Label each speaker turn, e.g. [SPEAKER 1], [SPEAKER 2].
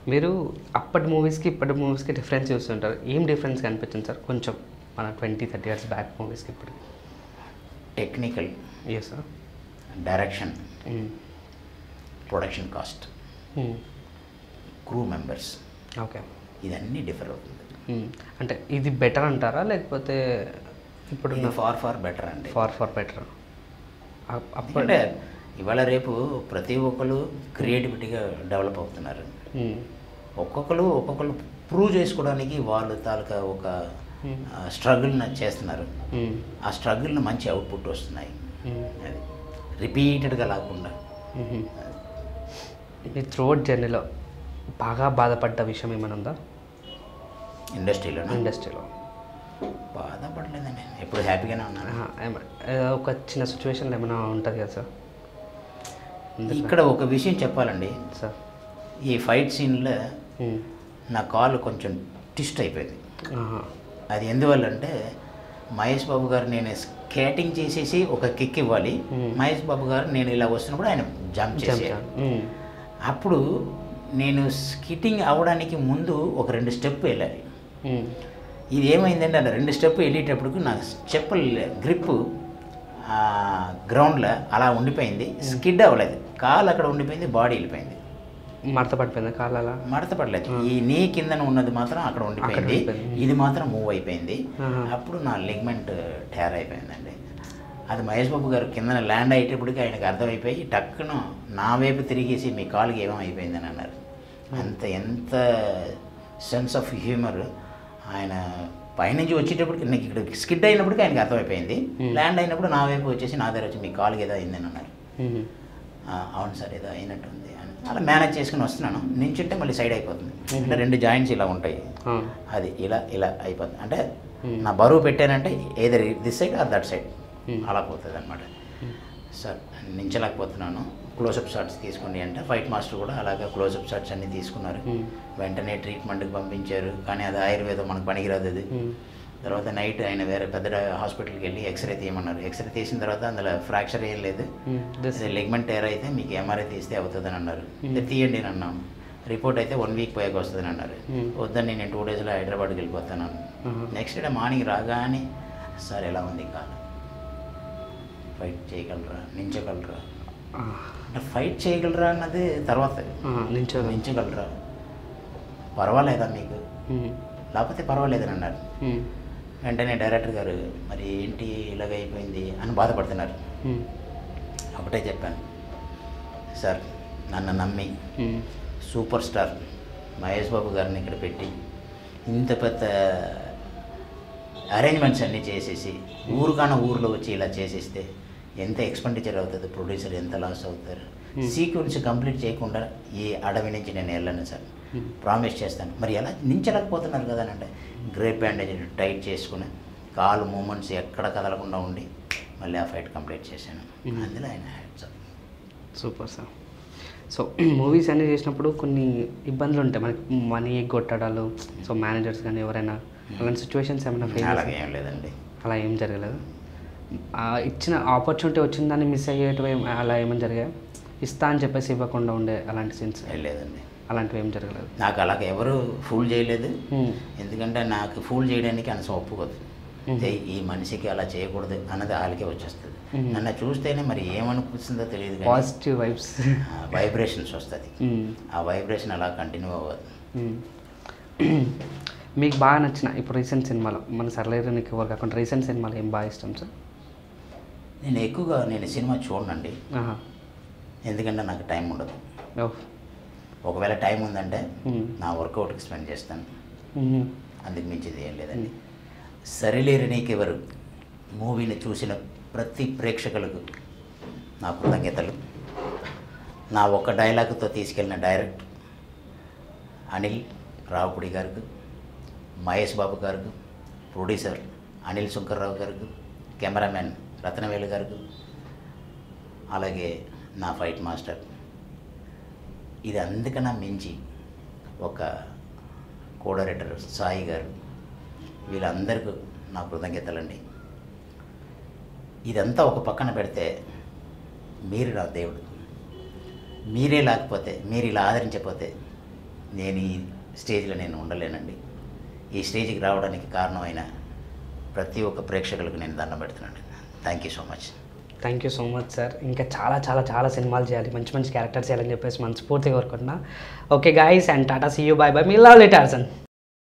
[SPEAKER 1] మీరు అప్పటి మూవీస్కి ఇప్పటి మూవీస్కి డిఫరెన్స్ చూస్తుంటారు ఏం డిఫరెన్స్ కనిపించింది సార్ కొంచెం మన ట్వంటీ థర్టీ ఇయర్స్ బ్యాక్ మూవీస్కి ఇప్పటికి
[SPEAKER 2] technical
[SPEAKER 1] yes sir
[SPEAKER 2] direction production cast crew members
[SPEAKER 1] okay
[SPEAKER 2] ఇదన్నీ డిఫర్ అవుతుంది
[SPEAKER 1] అంటే ఇది బెటర్ అంటారా లేకపోతే ఇప్పుడు
[SPEAKER 2] ఇది ఫార్ ఫార్ బెటర్ అండి
[SPEAKER 1] ఫార్ ఫార్ బెటర్ అప్పుడు
[SPEAKER 2] ఎందుకంటే ఇవాళ రేపు ప్రతి ఒక్కరు క్రియేటివిటీగా డెవలప్ అవుతున్నారు ఒక్కొక్కరు ఒక్కొక్కరు ప్రూవ్ చేసుకోవడానికి వాళ్ళు తాలూకా ఒక స్ట్రగుల్ని చేస్తున్నారు ఆ స్ట్రగుల్ని మంచి అవుట్పుట్ వస్తున్నాయి అది రిపీటెడ్గా లేకుండా
[SPEAKER 1] మీ త్రోట్ జర్నీలో బాగా బాధపడ్డ విషయం ఏమైనా ఉందా
[SPEAKER 2] ఇండస్ట్రీలో
[SPEAKER 1] ఇండస్ట్రీలో
[SPEAKER 2] బాధపడలేదండి ఎప్పుడు హ్యాపీగానే ఉన్నాను
[SPEAKER 1] ఆహా, ఏమ- ఏదో ఒక చిన్న సిచ్యువేషన్లో ఏమైనా ఉంటుంది కదా సార్
[SPEAKER 2] ఇక్కడ ఒక విషయం చెప్పాలండి
[SPEAKER 1] సార్
[SPEAKER 2] ఈ ఫైట్ సీన్లో నా కాలు కొంచెం ట్విస్ట్ అయిపోయింది అది ఎందువల్ల అంటే మహేష్ బాబు గారు నేను స్కేటింగ్ చేసేసి ఒక కిక్ ఇవ్వాలి మహేష్ బాబు గారు నేను ఇలా వస్తున్నప్పుడు ఆయన జంప్ చేసేయాలి అప్పుడు నేను స్కిట్టింగ్ అవ్వడానికి ముందు ఒక రెండు స్టెప్ వెళ్ళాలి ఇది ఏమైందంటే అలా రెండు స్టెప్ వెళ్ళేటప్పటికి నా చెప్పుల గ్రిప్ గ్రౌండ్లో అలా ఉండిపోయింది స్కిడ్ అవ్వలేదు కాలు అక్కడ ఉండిపోయింది బాడీ వెళ్ళిపోయింది
[SPEAKER 1] మడత పడిపోయింది కాలాలా
[SPEAKER 2] మడత పడలేదు ఈ నీ కిందన ఉన్నది మాత్రం అక్కడ ఉండిపోయింది
[SPEAKER 1] ఉండిపోయింది.
[SPEAKER 2] ఇది మాత్రం మూవ్ అయిపోయింది
[SPEAKER 1] ఆహా.
[SPEAKER 2] అప్పుడు నా లిగ్మెంట్ టేర్ అయిపోయిందండి అది మహేష్ బాబు గారు కిందన ల్యాండ్ అయ్యేటప్పటికి ఆయనకు అర్థమైపోయి టక్కున నా వైపు తిరిగేసి మీ కాలుకి ఏమో అయిపోయిందని అన్నారు అంత ఎంత సెన్స్ ఆఫ్ హ్యూమర్ ఆయన పైనుంచి వచ్చేటప్పటికి నాకు ఇక్కడ స్కిడ్ అయినప్పటికీ ఆయనకి అర్థమైపోయింది ల్యాండ్ అయినప్పుడు నా వైపు వచ్చేసి నా దగ్గర వచ్చి మీ కాలుకి ఏదో అయిందని అన్నారు "ఆ, అవును సార్ ఏదో అయినట్టుంది అని అలా మేనేజ్ చేసుకుని వస్తున్నాను నించుంటే మళ్ళీ సైడ్ అయిపోతుంది అంటే రెండు జాయింట్స్ ఇలా ఉంటాయి అది ఇలా ఇలా అయిపోతుంది అంటే నా బరువు పెట్టానంటే either this side or that side అలా పోతుంది అనమాట సార్ నించలేకపోతున్నాను క్లోజప్ షాట్స్ తీసుకోండి అంటే ఫైట్ మాస్టర్ కూడా అలాగే క్లోజప్ షాట్స్ అన్నీ తీసుకున్నారు వెంటనే ట్రీట్మెంట్కి పంపించారు కానీ అది ఆయుర్వేదం మనకు పనికిరాదు అది తర్వాత నైట్ ఆయన వేరే పెద్ద హాస్పిటల్కి వెళ్ళి ఎక్స్రే తీయమన్నారు ఎక్స్రే తీసిన తర్వాత అందులో ఫ్రాక్చర్ ఏం లేదు లెగ్మెంట్ టేర్ అయితే మీకు ఎంఆర్ఐ తీస్తే అవుతుందని అన్నారు "ఇది తీయండి అని అన్నాను రిపోర్ట్ అయితే వన్ వీక్ పోయాక వస్తుందని అన్నారు వద్దని నేను టూ డేస్లో హైదరాబాద్కి వెళ్ళిపోతాను నెక్స్ట్ డే మార్నింగ్ రాగానే సార్ ఎలా ఉంది కాదు ఫైట్ చేయగలరా నించగలరా అంటే ఫైట్ చేయగలరా అన్నది తర్వాత
[SPEAKER 1] నించో
[SPEAKER 2] నించగలరా పర్వాలేదా మీకు లేకపోతే పర్వాలేదని అన్నారు వెంటనే డైరెక్టర్ గారు మరి ఏంటి ఇలాగ అయిపోయింది అని బాధపడుతున్నారు ఒకటే చెప్పాను సార్ నన్ను నమ్మి సూపర్ స్టార్ మహేష్ బాబు గారిని ఇక్కడ పెట్టి ఇంత పెద్ద అరేంజ్మెంట్స్ అన్నీ చేసేసి ఊరుకాన ఊర్లో వచ్చి ఇలా చేసేస్తే ఎంత ఎక్స్పెండిచర్ అవుతుంది ప్రొడ్యూసర్ ఎంత లాస్ అవుతారు సీక్వెన్స్ కంప్లీట్ చేయకుండా ఈ అడవి నుంచి నేను వెళ్ళను సార్ ప్రామిస్ చేస్తాను మరి ఎలా నించలేకపోతున్నారు కదా అంటే గ్రేప్ బ్యాండేజ్ టైట్ చేసుకుని కాలు మూమెంట్స్ ఎక్కడ కదలకుండా ఉండి మళ్ళీ ఆ ఫైట్ కంప్లీట్ చేశాను అందులో ఆయన hats off.
[SPEAKER 1] Super sir so movies అన్నీ చేసినప్పుడు కొన్ని ఇబ్బందులు ఉంటాయి మనకి మనీ ఎగ్గొట్టడాలు సో మేనేజర్స్ కానీ ఎవరైనా అలాంటి సిచ్యువేషన్స్ ఏమైనా ఫేస్
[SPEAKER 2] అలాగే ఏం లేదండి
[SPEAKER 1] అలా ఏం జరగలేదు ఆ ఇచ్చిన ఆపర్చునిటీ వచ్చిందని మిస్ అయ్యేటివి ఏం- అలా ఏమైనా జరిగాయి ఇస్తా అని చెప్పేసి ఇవ్వకుండా ఉండే అలాంటి సీన్స్
[SPEAKER 2] ఏం లేదండి
[SPEAKER 1] అలాంటివి ఏం జరగలేదు
[SPEAKER 2] నాకు అలాగ ఎవరు ఫూల్ చేయలేదు
[SPEAKER 1] Hmm.
[SPEAKER 2] ఎందుకంటే నాకు ఫూల్ చేయడానికి అనసం ఒప్పుకోదు ఏయ్, ఈ మనిషికి అలా చేయకూడదు అన్నది వాళ్ళకే వచ్చేస్తుంది నన్ను చూస్తేనే మరి ఏమనిపిస్తుందో తెలియదు కానీ
[SPEAKER 1] పాజిటివ్ వైబ్స్
[SPEAKER 2] వైబ్రేషన్స్ వస్తుంది ఆ వైబ్రేషన్ అలా కంటిన్యూ అవ్వదు
[SPEAKER 1] మీకు బాగా నచ్చిన ఇప్పుడు రీసెంట్ సినిమాలో మన సర్లేరు నీకు ఎవరు కాకుండా రీసెంట్ సినిమాలో ఏం బాగా ఇష్టం సార్
[SPEAKER 2] నేను ఎక్కువగా నేను సినిమా చూడనండి
[SPEAKER 1] ఆహా
[SPEAKER 2] ఎందుకంటే నాకు టైం ఉండదు
[SPEAKER 1] ఓహ్.
[SPEAKER 2] ఒకవేళ టైం ఉందంటే
[SPEAKER 1] Hmm.
[SPEAKER 2] నా వర్కౌట్కి స్పెండ్ చేస్తాను
[SPEAKER 1] మ్మ్.
[SPEAKER 2] అందుకు మించింది ఏం లేదండి సరిలేరు నీకెవరు మూవీని చూసిన ప్రతి ప్రేక్షకులకు నా కృతజ్ఞతలు నా ఒక్క డైలాగ్తో తీసుకెళ్ళిన డైరెక్ట్ అనిల్ రావుపుడి గారికి మహేష్ బాబు గారికి ప్రొడ్యూసర్ అనిల్ శంకర్రావు గారికి కెమెరామెన్ రత్నవేలు గారికి అలాగే నా ఫైట్ మాస్టర్ ఇది అందుకన్నా మించి ఒక కోడరేటర్ సాయి గారు వీళ్ళందరికీ నా కృతజ్ఞతలండి ఇదంతా ఒక పక్కన పెడితే మీరు నా దేవుడు మీరే లేకపోతే మీరు ఇలా ఆదరించకపోతే నేను ఈ స్టేజ్లో నేను ఉండలేనండి ఈ స్టేజ్కి రావడానికి కారణమైన ప్రతి ఒక్క ప్రేక్షకులకు నేను దండం పెడుతున్నాను thank you so much
[SPEAKER 1] thank you so much sir ఇంకా చాలా చాలా చాలా సినిమాలు చేయాలి మంచి మంచి క్యారెక్టర్స్ చేయాలని చెప్పేసి మనస్ఫూర్తిగా కోరుకుంటున్నా okay guys and tata see you bye bye మీ లవ్ టార్సన్